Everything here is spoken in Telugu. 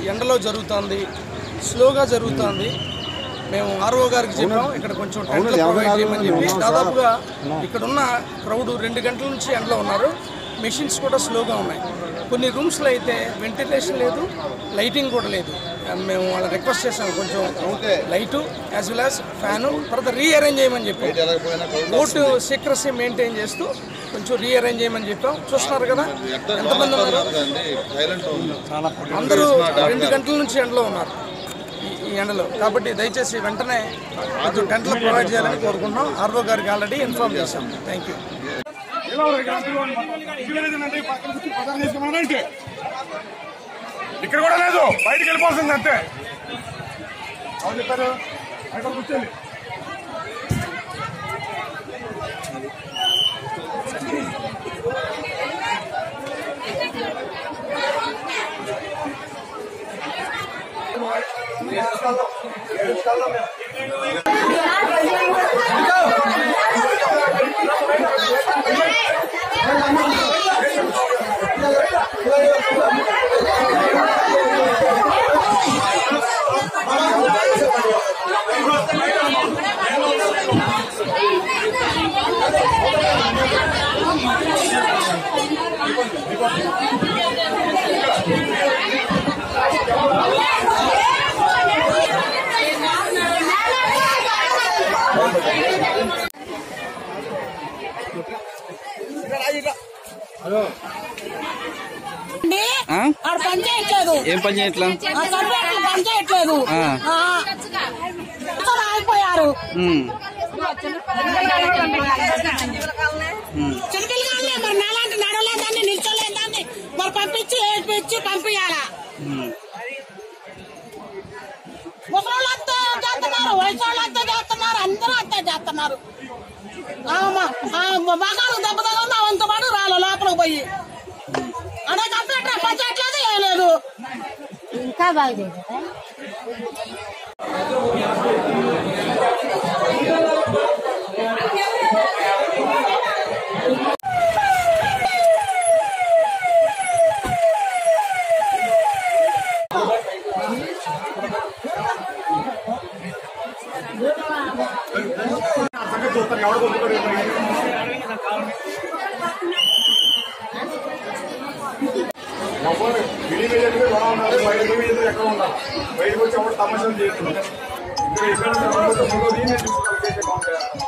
ఎండలో జరుగుతుంది స్లోగా జరుగుతుంది మేము ఆర్ఓ గారికి చెప్పాం ఇక్కడ కొంచెం టెంట్లు ప్రొవైడ్ చేయమని చెప్పి దాదాపుగా ఇక్కడ ఉన్న క్రౌడ్ రెండు గంటల నుంచి ఎండలో ఉన్నారు మెషిన్స్ కూడా స్లోగా ఉన్నాయి కొన్ని రూమ్స్లో అయితే వెంటిలేషన్ లేదు లైటింగ్ కూడా లేదు మేము వాళ్ళ రిక్వెస్ట్ చేసాం కొంచెం light as well as fan తర్వాత రీఅరేంజ్ చేయమని చెప్పాం ఓటు సీక్రసీ మెయింటైన్ చేస్తూ కొంచెం రీఅరేంజ్ చేయమని చెప్పాం చూస్తున్నారు కదా ఎంతమంది ఉన్నారు అందరూ రెండు గంటల నుంచి ఎండలో ఉన్నారు ఈ- ఈ ఎండలో కాబట్టి దయచేసి వెంటనే కొంచెం టెంట్లు ప్రొవైడ్ చేయాలని కోరుకుంటున్నాం ఆర్ఓ గారికి ఆల్రెడీ ఇన్ఫార్మ్ చేశాం థ్యాంక్ యూ ఇక్కడ కూడా లేదు బయటికి వెళ్ళిపోతుంది అంతే అవును చెప్పారు అక్కడ కూర్చోండి ఆడ పని చేయట్లేదు ఏం పని చేయట్లా ఆ కంప్యూటర్ పని చేయట్లేదు ఆ. ఆ. మొత్తం ఆగిపోయారు ఉమ్, చిన్నపిల్ల కాలనీ మరి నాలాంటి నడవలేదాన్ని నిల్చోలేదాన్ని మరి పంపించి ఏడ్పించి పంపించాలా ఉమ్. ముసలోళ్ళంతా చేస్తున్నారు వయసు వాళ్ళంతా చేస్తున్నారు అందరూ అంతా చేస్తున్నారు ఆ, మ- ఆ, మగాడు దెబ్బ తగలన్నా వంత పాటు రాలే లోపలికి పోయి అదే కంప్యూటర్ పని చేయట్లేదు ఏం లేదు ఇంకా బాగా చేశారా సంగతి చూస్తాను ఎవడ కొట్టుకోడు ఎవరు విడి మీద ఎలా ఉండాలి బయట మీద ఎక్కడ ఉండాలి బయటకు వచ్చి ఎవరు తమాషాలు చేస్తున్నారు ఇక్కడ ఇక్కడ మూడో దీన్ని చూసుకోవాలి